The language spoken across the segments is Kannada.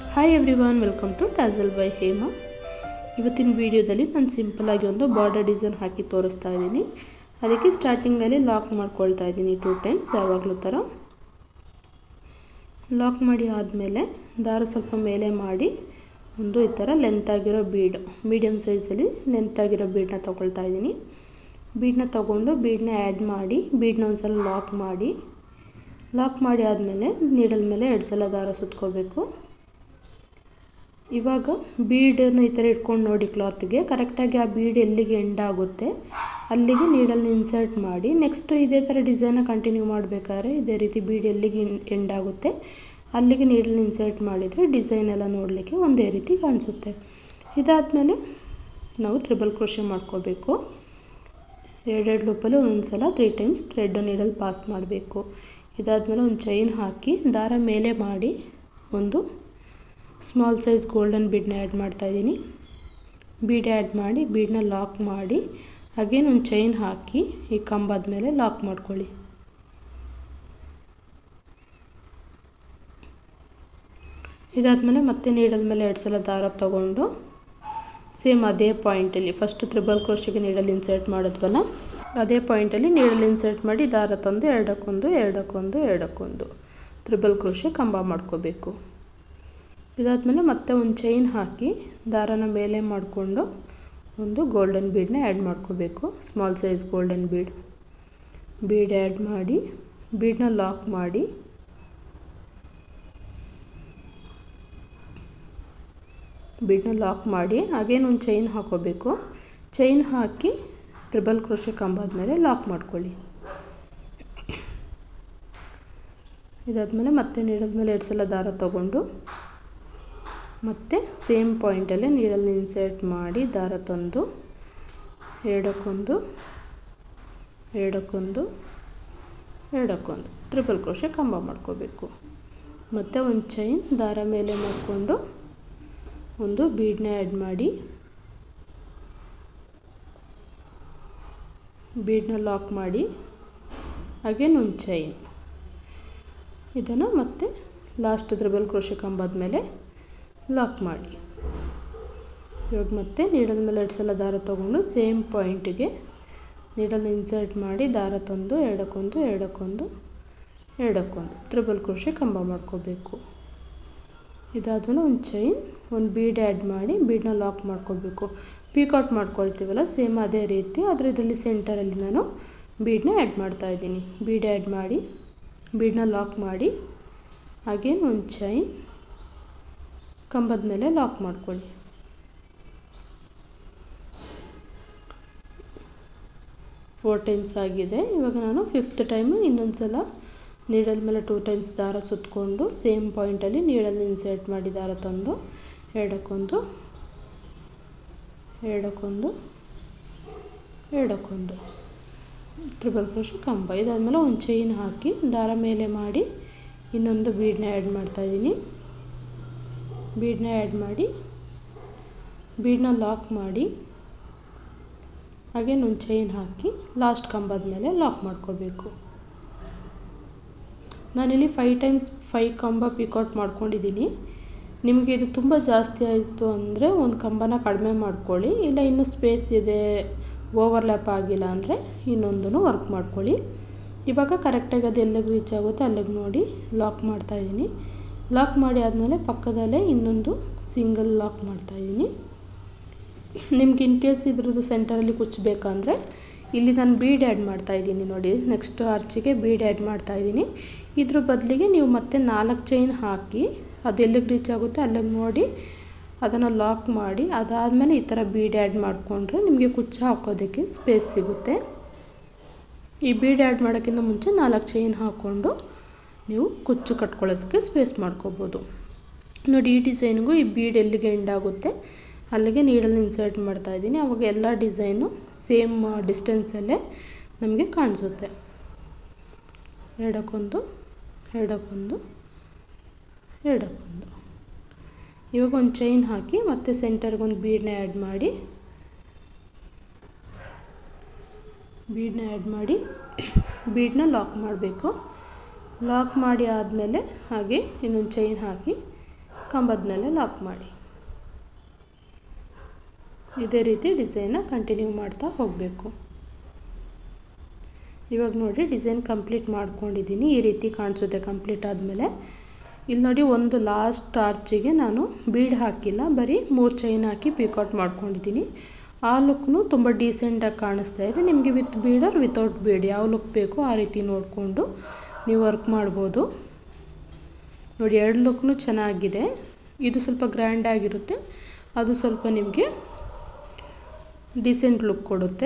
hi everyone welcome to tassel by Hema ಇವತ್ತಿನ ವಿಡಿಯೋದಲ್ಲಿ ನಾನು ಸಿಂಪಲಾಗಿ ಒಂದು ಬಾರ್ಡರ್ ಡಿಸೈನ್ ಹಾಕಿ ತೋರಿಸ್ತಾ ಇದ್ದೀನಿ ಅದಕ್ಕೆ ಸ್ಟಾರ್ಟಿಂಗಲ್ಲಿ ಲಾಕ್ ಮಾಡ್ಕೊಳ್ತಾ ಇದ್ದೀನಿ ಟೂ ಟೈಮ್ಸ್ ಯಾವಾಗಲೂ ಥರ ಲಾಕ್ ಮಾಡಿ ಆದಮೇಲೆ ದಾರ ಸ್ವಲ್ಪ ಮೇಲೆ ಮಾಡಿ ಒಂದು ಈ ಥರ ಲೆಂತಾಗಿರೋ ಬೀಡ್ ಮೀಡಿಯಮ್ ಸೈಜಲ್ಲಿ ಲೆಂತಾಗಿರೋ ಬೀಡನ್ನ ತೊಗೊಳ್ತಾ ಇದ್ದೀನಿ ಬೀಡನ್ನ ತೊಗೊಂಡು ಬೀಡನ್ನ ಆ್ಯಡ್ ಮಾಡಿ ಬೀಡನ್ನ ಒಂದು ಸಲ ಲಾಕ್ ಮಾಡಿ ಲಾಕ್ ಮಾಡಿ ಆದಮೇಲೆ ನೀಡಲ್ ಮೇಲೆ ಎರಡು ಸಲ ದಾರ ಸುತ್ಕೋಬೇಕು ಇವಾಗ ಬೀಡನ್ನು ಈ ಥರ ಇಟ್ಕೊಂಡು ನೋಡಿ ಕ್ಲಾತ್ಗೆ ಕರೆಕ್ಟಾಗಿ ಆ ಬೀಡ್ ಎಲ್ಲಿಗೆ ಎಂಡ್ ಆಗುತ್ತೆ ಅಲ್ಲಿಗೆ ನೀಡಲ್ನ ಇನ್ಸರ್ಟ್ ಮಾಡಿ ನೆಕ್ಸ್ಟ್ ಇದೇ ಥರ ಡಿಸೈನ ಕಂಟಿನ್ಯೂ ಮಾಡಬೇಕಾದ್ರೆ ಇದೇ ರೀತಿ ಬೀಡ್ ಎಲ್ಲಿಗೆ ಎಂಡ್ ಆಗುತ್ತೆ ಅಲ್ಲಿಗೆ ನೀಡಲ್ನ ಇನ್ಸರ್ಟ್ ಮಾಡಿದರೆ ಡಿಸೈನ್ ಎಲ್ಲ ನೋಡಲಿಕ್ಕೆ ಒಂದೇ ರೀತಿ ಕಾಣಿಸುತ್ತೆ ಇದಾದಮೇಲೆ ನಾವು ತ್ರಿಬಲ್ ಕ್ರೋಶೆ ಮಾಡ್ಕೋಬೇಕು ಎರಡೆರಡು ಲೂಪಲ್ಲಿ ಒಂದೊಂದು ಸಲ three times thread needle pass ಮಾಡಬೇಕು ಇದಾದಮೇಲೆ ಒಂದು ಚೈನ್ ಹಾಕಿ ದಾರ ಮೇಲೆ ಮಾಡಿ ಒಂದು ಸ್ಮಾಲ್ ಸೈಜ್ ಗೋಲ್ಡನ್ ಬೀಡನ್ನ ಆ್ಯಡ್ ಮಾಡ್ತಾಯಿದ್ದೀನಿ ಬೀಡ್ ಆ್ಯಡ್ ಮಾಡಿ ಬೀಡನ್ನ ಲಾಕ್ ಮಾಡಿ ಅಗೇನ್ ಒಂದು ಚೈನ್ ಹಾಕಿ ಈ ಕಂಬದ ಮೇಲೆ ಲಾಕ್ ಮಾಡ್ಕೊಳ್ಳಿ ಇದಾದಮೇಲೆ ಮತ್ತೆ ನೀಡಲ್ ಮೇಲೆ ಎರಡು ಸಲ ದಾರ ತಗೊಂಡು ಸೇಮ್ ಅದೇ ಪಾಯಿಂಟಲ್ಲಿ ಫಸ್ಟ್ ತ್ರಿಬಲ್ ಕ್ರೋಶಿಗೆ ನೀಡಲ್ ಇನ್ಸರ್ಟ್ ಮಾಡಿದ್ವಲ್ಲ ಅದೇ ಪಾಯಿಂಟಲ್ಲಿ ನೀಡಲ್ ಇನ್ಸರ್ಟ್ ಮಾಡಿ ದಾರ ತಂದು ಎರಡಕ್ಕೊಂದು ಎರಡಕ್ಕೊಂದು ಎರಡಕ್ಕೊಂದು ತ್ರಿಬಲ್ ಕ್ರೋಶೆ ಕಂಬ ಮಾಡ್ಕೋಬೇಕು ಇದಾದಮೇಲೆ ಮತ್ತೆ ಒಂದು ಚೈನ್ ಹಾಕಿ ದಾರನ ಮೇಲೆ ಮಾಡಿಕೊಂಡು ಒಂದು ಗೋಲ್ಡನ್ ಬೀಡನ್ನ ಆ್ಯಡ್ ಮಾಡ್ಕೋಬೇಕು small size golden bead bead add ಮಾಡಿ ಬೀಡನ್ನ ಲಾಕ್ ಮಾಡಿ ಬೀಡನ್ನ ಲಾಕ್ ಮಾಡಿ ಅಗೇನ್ ಒಂದು ಚೈನ್ ಹಾಕೋಬೇಕು ಚೈನ್ ಹಾಕಿ ತ್ರಿಬಲ್ ಕ್ರೋಶೆ ಕಂಬದ ಮೇಲೆ ಲಾಕ್ ಮಾಡ್ಕೊಳ್ಳಿ ಇದಾದಮೇಲೆ ಮತ್ತೆ ನೀಡಲ್ ಮೇಲೆ ಎರಡು ಸಲ ದಾರ ತಗೊಂಡು ಮತ್ತು ಸೇಮ್ ಪಾಯಿಂಟಲ್ಲೇ ನೀಡಲ್ನ ಇನ್ಸರ್ಟ್ ಮಾಡಿ ದಾರ ತಂದು ಎರಡಕ್ಕೊಂದು ಎರಡಕ್ಕೊಂದು ಎರಡಕ್ಕೊಂದು ತ್ರಿಬಲ್ ಕ್ರೋಶೆ ಕಂಬ ಮಾಡ್ಕೋಬೇಕು ಮತ್ತು ಒಂದು ಚೈನ್ ದಾರ ಮೇಲೆ ಮಾಡಿಕೊಂಡು ಒಂದು ಬೀಡನ್ನ ಆ್ಯಡ್ ಮಾಡಿ ಬೀಡನ್ನ ಲಾಕ್ ಮಾಡಿ ಅಗೇನ್ ಒಂದು ಚೈನ್ ಇದನ್ನು ಮತ್ತೆ ಲಾಸ್ಟ್ ತ್ರಿಬಲ್ ಕ್ರೋಶೆ ಕಂಬದ ಮೇಲೆ ಲಾಕ್ ಮಾಡಿ ಇವಾಗ ಮತ್ತೆ ನೀಡಲ್ ಮೇಲೆ ಎರಡು ಸಲ ದಾರ ತೊಗೊಂಡು ಸೇಮ್ ಪಾಯಿಂಟಿಗೆ ನೀಡಲ್ ಇನ್ಸರ್ಟ್ ಮಾಡಿ ದಾರ ತಂದು ಎರಡಕ್ಕೊಂದು ಎರಡಕ್ಕೊಂದು ಎರಡಕ್ಕೊಂದು ತ್ರಿಬಲ್ ಕ್ರೋಶೆ ಕಂಬ ಮಾಡ್ಕೋಬೇಕು ಇದಾದ್ಮೇಲೆ ಒಂದು ಚೈನ್ ಒಂದು ಬೀಡ್ ಆ್ಯಡ್ ಮಾಡಿ ಬೀಡನ್ನ ಲಾಕ್ ಮಾಡ್ಕೋಬೇಕು ಪೀಕೌಟ್ ಮಾಡ್ಕೊಳ್ತೀವಲ್ಲ ಸೇಮ್ ಅದೇ ರೀತಿ ಆದರೆ ಇದರಲ್ಲಿ ಸೆಂಟರಲ್ಲಿ ನಾನು ಬೀಡನ್ನ ಆ್ಯಡ್ ಮಾಡ್ತಾಯಿದ್ದೀನಿ ಬೀಡ್ ಆ್ಯಡ್ ಮಾಡಿ ಬೀಡನ್ನ ಲಾಕ್ ಮಾಡಿ ಅಗೇನ್ ಒಂದು ಚೈನ್ ಕಂಬದ ಮೇಲೆ ಲಾಕ್ ಮಾಡ್ಕೊಳ್ಳಿ ಫೋರ್ ಟೈಮ್ಸ್ ಆಗಿದೆ ಇವಾಗ ನಾನು ಫಿಫ್ತ್ ಟೈಮು ಇನ್ನೊಂದು ಸಲ ನೀಡಲ್ ಮೇಲೆ ಟೂ ಟೈಮ್ಸ್ ದಾರ ಸುತ್ತಕೊಂಡು ಸೇಮ್ ಪಾಯಿಂಟಲ್ಲಿ ನೀಡಲ್ ಇನ್ಸರ್ಟ್ ಮಾಡಿ ದಾರ ತಂದು ಎರಡಕ್ಕೊಂದು ಎರಡಕ್ಕೊಂದು ಎರಡಕ್ಕೊಂದು ತ್ರಿಬಲ್ ಕ್ರೋಶೆ ಕಂಬ ಇದಾದಮೇಲೆ ಒಂದು ಚೈನ್ ಹಾಕಿ ದಾರ ಮೇಲೆ ಮಾಡಿ ಇನ್ನೊಂದು ಬೀಡನ್ನ ಆ್ಯಡ್ ಮಾಡ್ತಾಯಿದ್ದೀನಿ ಬೀಡನ್ನ ಆ್ಯಡ್ ಮಾಡಿ ಬೀಡನ್ನ ಲಾಕ್ ಮಾಡಿ ಅಗೇನ್ ಒಂದು ಚೈನ್ ಹಾಕಿ ಲಾಸ್ಟ್ ಕಂಬದ ಮೇಲೆ ಲಾಕ್ ಮಾಡ್ಕೋಬೇಕು ನಾನಿಲ್ಲಿ ಫೈವ್ ಟೈಮ್ಸ್ ಫೈವ್ ಕಂಬ ಪಿಕೌಟ್ ಮಾಡ್ಕೊಂಡಿದ್ದೀನಿ ನಿಮಗೆ ಇದು ತುಂಬ ಜಾಸ್ತಿ ಆಯಿತು ಅಂದರೆ ಒಂದು ಕಂಬನ ಕಡಿಮೆ ಮಾಡ್ಕೊಳ್ಳಿ ಇಲ್ಲ ಇನ್ನೂ ಸ್ಪೇಸ್ ಇದೆ ಓವರ್ಲ್ಯಾಪ್ ಆಗಿಲ್ಲ ಅಂದರೆ ಇನ್ನೊಂದನ್ನು ವರ್ಕ್ ಮಾಡ್ಕೊಳ್ಳಿ ಇವಾಗ ಕರೆಕ್ಟಾಗಿ ಅದು ಎಲ್ಲಿಗೆ ರೀಚ್ ಆಗುತ್ತೆ ಅಲ್ಲಿಗೆ ನೋಡಿ ಲಾಕ್ ಮಾಡ್ತಾಯಿದ್ದೀನಿ ಲಾಕ್ ಮಾಡಿ ಆದಮೇಲೆ ಪಕ್ಕದಲ್ಲೇ ಇನ್ನೊಂದು ಸಿಂಗಲ್ ಲಾಕ್ ಮಾಡ್ತಾಯಿದ್ದೀನಿ ನಿಮ್ಗೆ ಇನ್ ಕೇಸ್ ಇದ್ರದ್ದು ಸೆಂಟರಲ್ಲಿ ಕುಚ್ಚಬೇಕಂದ್ರೆ ಇಲ್ಲಿ ನಾನು ಬೀಡ್ ಆ್ಯಡ್ ಮಾಡ್ತಾಯಿದ್ದೀನಿ ನೋಡಿ ನೆಕ್ಸ್ಟ್ ಆರ್ಚಿಗೆ ಬೀಡ್ ಆ್ಯಡ್ ಮಾಡ್ತಾಯಿದ್ದೀನಿ ಇದ್ರ ಬದಲಿಗೆ ನೀವು ಮತ್ತೆ ನಾಲ್ಕು ಚೈನ್ ಹಾಕಿ ಅದು ಎಲ್ಲಿಗೆ ರೀಚ್ ಆಗುತ್ತೆ ಅಲ್ಲಿಗೆ ನೋಡಿ ಅದನ್ನು ಲಾಕ್ ಮಾಡಿ ಅದಾದಮೇಲೆ ಈ ಥರ ಬೀಡ್ ಆ್ಯಡ್ ಮಾಡಿಕೊಂಡ್ರೆ ನಿಮಗೆ ಕುಚ್ಚು ಹಾಕೋದಕ್ಕೆ ಸ್ಪೇಸ್ ಸಿಗುತ್ತೆ ಈ ಬೀಡ್ ಆ್ಯಡ್ ಮಾಡೋಕ್ಕಿಂತ ಮುಂಚೆ ನಾಲ್ಕು ಚೈನ್ ಹಾಕ್ಕೊಂಡು ನೀವು ಕುಚ್ಚು ಕಟ್ಕೊಳ್ಳೋದಕ್ಕೆ ಸ್ಪೇಸ್ ಮಾಡ್ಕೋಬೋದು ನೋಡಿ ಈ ಡಿಸೈನ್ಗೂ ಈ ಬೀಡ್ ಎಲ್ಲಿಗೆ ಎಂಡ್ ಆಗುತ್ತೆ ಅಲ್ಲಿಗೆ ನೀಡಲ್ ಇನ್ಸರ್ಟ್ ಮಾಡ್ತಾಯಿದ್ದೀನಿ ಅವಾಗ ಎಲ್ಲ ಡಿಸೈನು ಸೇಮ್ ಡಿಸ್ಟೆನ್ಸಲ್ಲೇ ನಮಗೆ ಕಾಣಿಸುತ್ತೆ ಎರಡಕ್ಕೊಂದು ಎರಡಕ್ಕೊಂದು ಎರಡಕ್ಕೊಂದು ಇವಾಗ ಒಂದು ಚೈನ್ ಹಾಕಿ ಮತ್ತೆ ಸೆಂಟರ್ಗೆ ಒಂದು ಬೀಡನ್ನ ಆ್ಯಡ್ ಮಾಡಿ ಬೀಡನ್ನ ಆ್ಯಡ್ ಮಾಡಿ ಬೀಡನ್ನ ಲಾಕ್ ಮಾಡಬೇಕು ಲಾಕ್ ಮಾಡಿ ಆದಮೇಲೆ ಹಾಗೆ ಇನ್ನೊಂದು ಚೈನ್ ಹಾಕಿ ಕಂಬದ ಮೇಲೆ ಲಾಕ್ ಮಾಡಿ ಇದೇ ರೀತಿ ಡಿಸೈನ್ನ ಕಂಟಿನ್ಯೂ ಮಾಡ್ತಾ ಹೋಗಬೇಕು ಇವಾಗ ನೋಡಿ ಡಿಸೈನ್ ಕಂಪ್ಲೀಟ್ ಮಾಡ್ಕೊಂಡಿದ್ದೀನಿ ಈ ರೀತಿ ಕಾಣಿಸುತ್ತೆ ಕಂಪ್ಲೀಟ್ ಆದಮೇಲೆ ಇಲ್ಲಿ ನೋಡಿ ಒಂದು ಲಾಸ್ಟ್ ಆರ್ಚಿಗೆ ನಾನು ಬೀಡ್ ಹಾಕಿಲ್ಲ ಬರೀ ಮೂರು ಚೈನ್ ಹಾಕಿ ಪಿಕೌಟ್ ಮಾಡ್ಕೊಂಡಿದ್ದೀನಿ ಆ ಲುಕ್ನು ತುಂಬ ಡೀಸೆಂಟಾಗಿ ಕಾಣಿಸ್ತಾ ಇದೆ ನಿಮಗೆ with bead or without bead ಯಾವ ಲುಕ್ ಬೇಕೋ ಆ ರೀತಿ ನೋಡಿಕೊಂಡು ನೀವು ವರ್ಕ್ ಮಾಡ್ಬೋದು ನೋಡಿ ಎರಡು ಲುಕ್ನು ಚೆನ್ನಾಗಿದೆ ಇದು ಸ್ವಲ್ಪ ಗ್ರ್ಯಾಂಡ್ ಆಗಿರುತ್ತೆ ಅದು ಸ್ವಲ್ಪ ನಿಮಗೆ ಡಿಸೆಂಟ್ ಲುಕ್ ಕೊಡುತ್ತೆ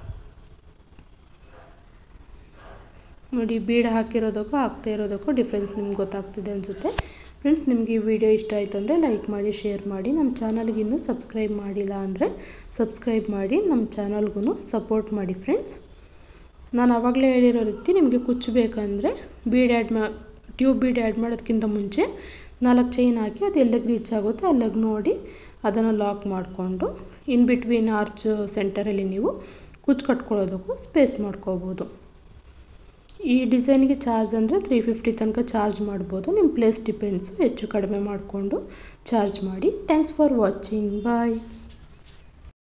ನೋಡಿ ಬೀಡ್ ಹಾಕಿರೋದಕ್ಕೂ ಹಾಕ್ತಾ ಇರೋದಕ್ಕೂ ಡಿಫ್ರೆನ್ಸ್ ನಿಮ್ಗೆ ಗೊತ್ತಾಗ್ತಿದೆ ಅನಿಸುತ್ತೆ ಫ್ರೆಂಡ್ಸ್ ನಿಮಗೆ ಈ ವಿಡಿಯೋ ಇಷ್ಟ ಆಯಿತು ಅಂದರೆ ಲೈಕ್ ಮಾಡಿ ಶೇರ್ ಮಾಡಿ ನಮ್ಮ ಚಾನಲ್ಗೆ ಇನ್ನೂ ಸಬ್ಸ್ಕ್ರೈಬ್ ಮಾಡಿಲ್ಲ ಅಂದರೆ ಸಬ್ಸ್ಕ್ರೈಬ್ ಮಾಡಿ ನಮ್ಮ ಚಾನಲ್ಗೂ ಸಪೋರ್ಟ್ ಮಾಡಿ ಫ್ರೆಂಡ್ಸ್ ನಾನು ಆವಾಗಲೇ ಹೇಳಿರೋ ರೀತಿ ನಿಮಗೆ ಕುಚ್ಚಬೇಕಂದ್ರೆ ಬೀಡ್ ಆ್ಯಡ್ ಮಾ ಟ್ಯೂಬ್ ಬೀಡ್ ಆ್ಯಡ್ ಮಾಡೋದಕ್ಕಿಂತ ಮುಂಚೆ ನಾಲ್ಕು ಚೈನ್ ಹಾಕಿ ಅದು ಎಲ್ಲಿಗೆ ರೀಚ್ ಆಗುತ್ತೆ ಅಲ್ಲಿಗೆ ನೋಡಿ ಅದನ್ನು ಲಾಕ್ ಮಾಡಿಕೊಂಡು ಇನ್ ಬಿಟ್ವೀನ್ ಆರ್ಚ್ ಸೆಂಟರಲ್ಲಿ ನೀವು ಕುಚ್ಚು ಕಟ್ಕೊಳ್ಳೋದಕ್ಕೂ ಸ್ಪೇಸ್ ಮಾಡ್ಕೋಬೋದು ಈ ಡಿಸೈನ್ಗೆ ಚಾರ್ಜ್ ಅಂದರೆ ತ್ರೀ ಫಿಫ್ಟಿ ತನಕ ಚಾರ್ಜ್ ಮಾಡ್ಬೋದು ನಿಮ್ಮ ಪ್ಲೇಸ್ ಡಿಪೆಂಡ್ಸು ಹೆಚ್ಚು ಕಡಿಮೆ ಮಾಡಿಕೊಂಡು ಚಾರ್ಜ್ ಮಾಡಿ ಥ್ಯಾಂಕ್ಸ್ ಫಾರ್ ವಾಚಿಂಗ್ ಬಾಯ್